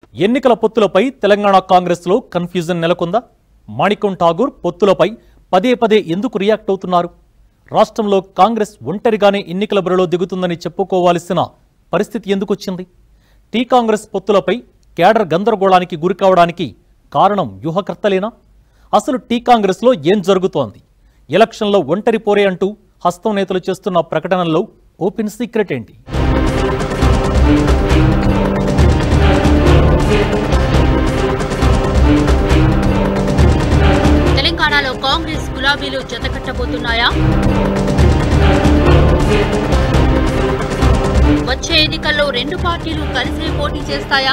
ఎన్నికల పొత్తులపై తెలంగాణ కాంగ్రెస్లో కన్ఫ్యూజన్ నెలకొందా మాణికం ఠాగూర్ పొత్తులపై పదే పదే ఎందుకు రియాక్ట్ అవుతున్నారు రాష్ట్రంలో కాంగ్రెస్ ఒంటరిగానే ఎన్నికల బరిలో దిగుతుందని చెప్పుకోవాల్సిన పరిస్థితి ఎందుకు వచ్చింది టీ కాంగ్రెస్ పొత్తులపై కేడర్ గందరగోళానికి గురి కావడానికి కారణం వ్యూహకర్తలేనా అసలు టీ కాంగ్రెస్లో ఏం జరుగుతోంది ఎలక్షన్లో ఒంటరి పోరే అంటూ హస్తం నేతలు చేస్తున్న ప్రకటనల్లో ఓపెన్ సీక్రెట్ ఏంటి తెలంగాణలో కాంగ్రెస్ గులాబీలు జతకట్టబోతున్నాయా వచ్చే ఎన్నికల్లో రెండు పార్టీలు కలిసే పోటీ చేస్తాయా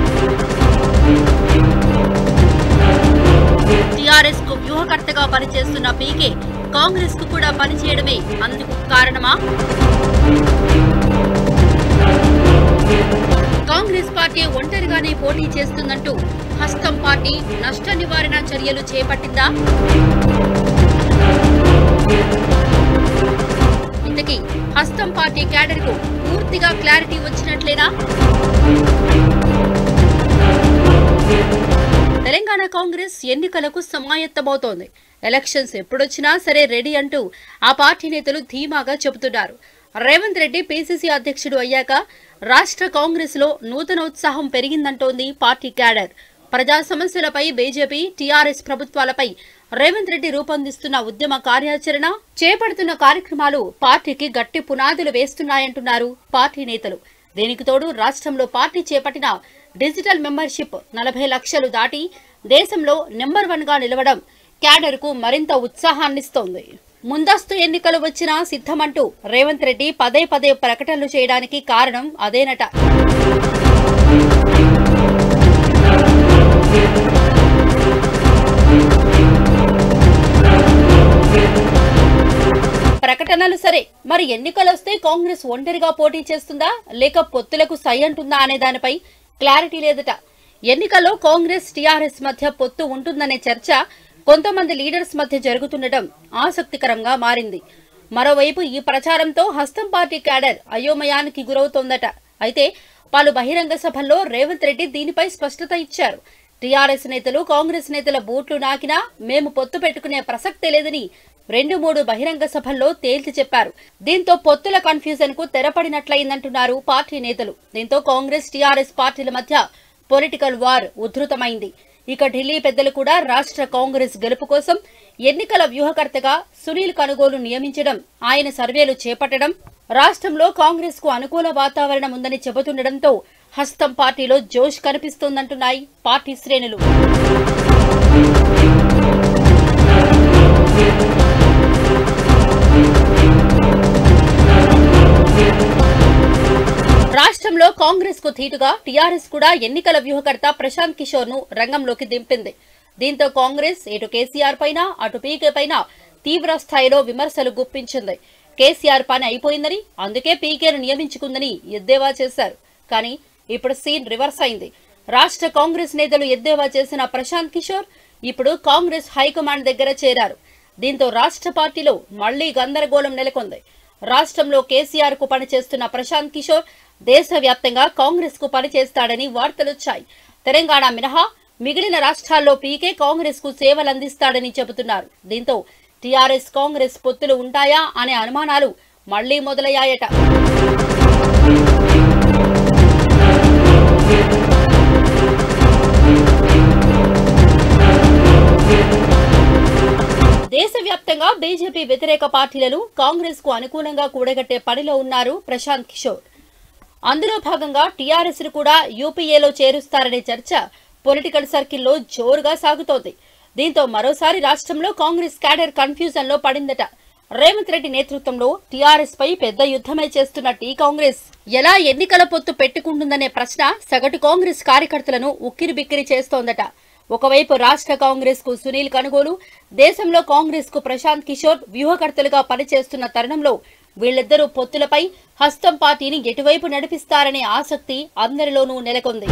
టీఆర్ఎస్ కు వ్యూహకర్తగా పనిచేస్తున్న పీకే కాంగ్రెస్ కు కూడా పనిచేయడమే అందుకు కారణమా కాంగ్రెస్ పార్టీ ఒంటరిగానే పోటీ చేస్తుందంటూ హస్తం పార్టీ నష్ట నివారణ చర్యలు చేపట్టిందా ఇంతకీ హస్తం పార్టీ క్యాడర్ కు పూర్తిగా క్లారిటీ వచ్చినట్లేనా తెలంగాణ కాంగ్రెస్ ఎన్నికలకు సమాయత్తమవుతోంది ఎలక్షన్స్ ఎప్పుడొచ్చినా సరే రెడీ అంటూ ఆ పార్టీ నేతలు ధీమాగా చెబుతున్నారు రేవంత్ రెడ్డి పీసీసీ అధ్యక్షుడు అయ్యాక రాష్ట్ర కాంగ్రెస్ లో నూతనోత్సాహం పెరిగిందంటోంది పార్టీ క్యాడర్ ప్రజా సమస్యలపై బీజేపీ టీఆర్ఎస్ ప్రభుత్వాలపై రేవంత్ రెడ్డి రూపొందిస్తున్న ఉద్యమ కార్యాచరణ చేపడుతున్న కార్యక్రమాలు పార్టీకి గట్టి పునాదులు వేస్తున్నాయంటున్నారు పార్టీ నేతలు దీనికి తోడు రాష్ట్రంలో పార్టీ చేపట్టిన డిజిటల్ మెంబర్షిప్ నలభై లక్షలు దాటి దేశంలో నెంబర్ వన్ గా నిలవడం క్యాడర్ కు మరింత ఉత్సాహాన్నిస్తోంది ముందస్తు ఎన్నికలు వచ్చినా సిద్ధమంటూ రేవంత్ రెడ్డి పదే పదే ప్రకటనలు చేయడానికి కారణం అదేనట ప్రకటనలు సరే మరి ఎన్నికలొస్తే కాంగ్రెస్ ఒంటరిగా పోటీ చేస్తుందా లేక పొత్తులకు సై అంటుందా అనే దానిపై క్లారిటీ లేదట ఎన్నికల్లో కాంగ్రెస్ టీఆర్ఎస్ మధ్య పొత్తు ఉంటుందనే చర్చ కొంతమంది లీడర్స్ మధ్య జరుగుతుండటం ఆసక్తికరంగా మారింది మరోవైపు ఈ ప్రచారంతో హస్తం పార్టీ క్యాడర్ అయోమయానికి గురవుతోందట అయితే పలు బహిరంగ సభల్లో రేవంత్ రెడ్డి దీనిపై స్పష్టత ఇచ్చారు టీఆర్ఎస్ నేతలు కాంగ్రెస్ నేతల బూట్లు నాకినా మేము పొత్తు పెట్టుకునే ప్రసక్తే లేదని రెండు మూడు బహిరంగ సభల్లో తేల్చి చెప్పారు దీంతో పొత్తుల కన్ఫ్యూజన్ కు తెరపడినట్లయిందంటున్నారు పార్టీ నేతలు దీంతో కాంగ్రెస్ టీఆర్ఎస్ పార్టీల మధ్య పొలిటికల్ వార్ ఉధృతమైంది ఇక ఢిల్లీ పెద్దలు కూడా రాష్ట్ర కాంగ్రెస్ గెలుపు కోసం ఎన్నికల వ్యూహకర్తగా సునీల్ కనుగోలు నియమించడం ఆయన సర్వేలు చేపట్టడం రాష్ట్రంలో కాంగ్రెస్ కు అనుకూల వాతావరణం ఉందని చెబుతుండటంతో హస్తం పార్టీలో జోష్ కనిపిస్తోందంటున్నాయి పార్టీ శ్రేణులు రాష్ట్రంలో కాంగ్రెస్ కు ధీటుగా టీఆర్ఎస్ కూడా ఎన్నికల వ్యూహకర్త ప్రశాంత్ కిషోర్ ను రంగంలోకి దింపింది దీంతో కాంగ్రెస్ ఇటు కేసీఆర్ పైన అటు పీకే పైన తీవ్ర స్థాయిలో విమర్శలు గుప్పించింది కేసీఆర్ పని అయిపోయిందని అందుకే పీకేను నియమించుకుందని ఎద్దేవా చేశారు కానీ ఇప్పుడు సీన్ రివర్స్ అయింది రాష్ట్ర కాంగ్రెస్ నేతలు ఎద్దేవా చేసిన ప్రశాంత్ కిషోర్ ఇప్పుడు కాంగ్రెస్ హైకమాండ్ దగ్గర చేరారు దీంతో రాష్ట్ర పార్టీలో మళ్లీ గందరగోళం నెలకొంది రాష్ట్రంలో కేసీఆర్ కు పనిచేస్తున్న ప్రశాంత్ కిషోర్ దేశవ్యాప్తంగా కాంగ్రెస్ కు పనిచేస్తాడని వార్తలొచ్చాయి తెలంగాణ మినహా మిగిలిన రాష్ట్రాల్లో పీకే కాంగ్రెస్ కు సేవలందిస్తాడని చెబుతున్నారు దీంతో టీఆర్ఎస్ కాంగ్రెస్ పొత్తులు ఉంటాయా అనే అనుమానాలు మళ్లీ మొదలయ్యాయట దేశవ్యాప్తంగా బీజేపీ వ్యతిరేక పార్టీలను కాంగ్రెస్ కు అనుకూలంగా కూడగట్టే పనిలో ఉన్నారు ప్రశాంత్ కిషోర్ అందులో భాగంగా టీఆర్ఎస్ ను కూడా యూపీఏలో చేరుస్తారనే చర్చ పొలిటికల్ సర్కిల్లో జోరుగా సాగుతోంది దీంతో మరోసారి రాష్ట్రంలో కాంగ్రెస్ క్యాడర్ కన్ఫ్యూజన్ లో పడిందట రేవంత్ రెడ్డి నేతృత్వంలో టీఆర్ఎస్ పై పెద్ద యుద్ధమే చేస్తున్న టీ కాంగ్రెస్ ఎలా ఎన్నికల పొత్తు పెట్టుకుంటుందనే ప్రశ్న సగటు కాంగ్రెస్ కార్యకర్తలను ఉక్కిరిబిక్కిరి చేస్తోందట ఒకవైపు రాష్ట్ర కాంగ్రెస్ కు సునీల్ కనుగోలు దేశంలో కాంగ్రెస్ కు ప్రశాంత్ కిషోర్ వ్యూహకర్తలుగా పనిచేస్తున్న తరుణంలో వీళ్ళిద్దరూ పొత్తులపై హస్తం పార్టీని ఎటువైపు నడిపిస్తారనే ఆసక్తి అందరిలోనూ నెలకొంది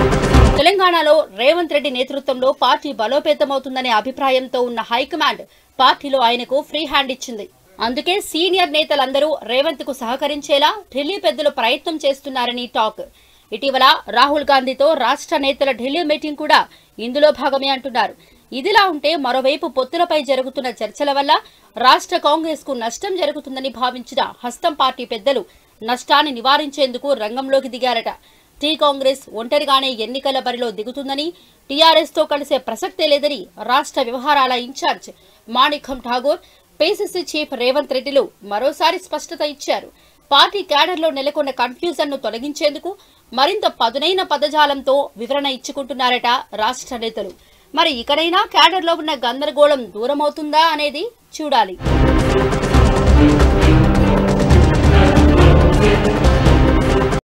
తెలంగాణలో రేవంత్ రెడ్డి నేతృత్వంలో పార్టీ బలోపేతమవుతుందనే అభిప్రాయంతో ఉన్న హైకమాండ్ పార్టీలో ఆయనకు ఫ్రీ హ్యాండ్ ఇచ్చింది అందుకే సీనియర్ నేతలందరూ రేవంత్ కు సహకరించేలా ఢిల్లీ పెద్దలు ప్రయత్నం చేస్తున్నారని టాక్ ఇటీవల రాహుల్ గాంధీతో రాష్ట్ర నేతల ఢిల్లీ మీటింగ్ కూడా ఇందులో భాగమే అంటున్నారు ఇదిలా ఉంటే మరోవైపు పొత్తులపై జరుగుతున్న చర్చల వల్ల రాష్ట్ర కాంగ్రెస్ కు నష్టం జరుగుతుందని భావించిన హస్తం పార్టీ పెద్దలు నష్టాన్ని నివారించేందుకు రంగంలోకి దిగారట టీ కాంగ్రెస్ ఒంటరిగానే ఎన్నికల బరిలో దిగుతుందని టీఆర్ఎస్ తో కలిసే ప్రసక్తే లేదని రాష్ట్ర వ్యవహారాల in charge Manickam Tagore PCC chief Revanth రెడ్డిలు మరోసారి స్పష్టత ఇచ్చారు పార్టీ క్యాడర్లో నెలకొన్న కన్ఫ్యూజన్ ను తొలగించేందుకు మరింత పదునైన పదజాలంతో వివరణ ఇచ్చుకుంటున్నారట రాష్ట్ర నేతలు మరి ఇకనైనా క్యాడర్లో ఉన్న గందరగోళం దూరమవుతుందా అనేది చూడాలి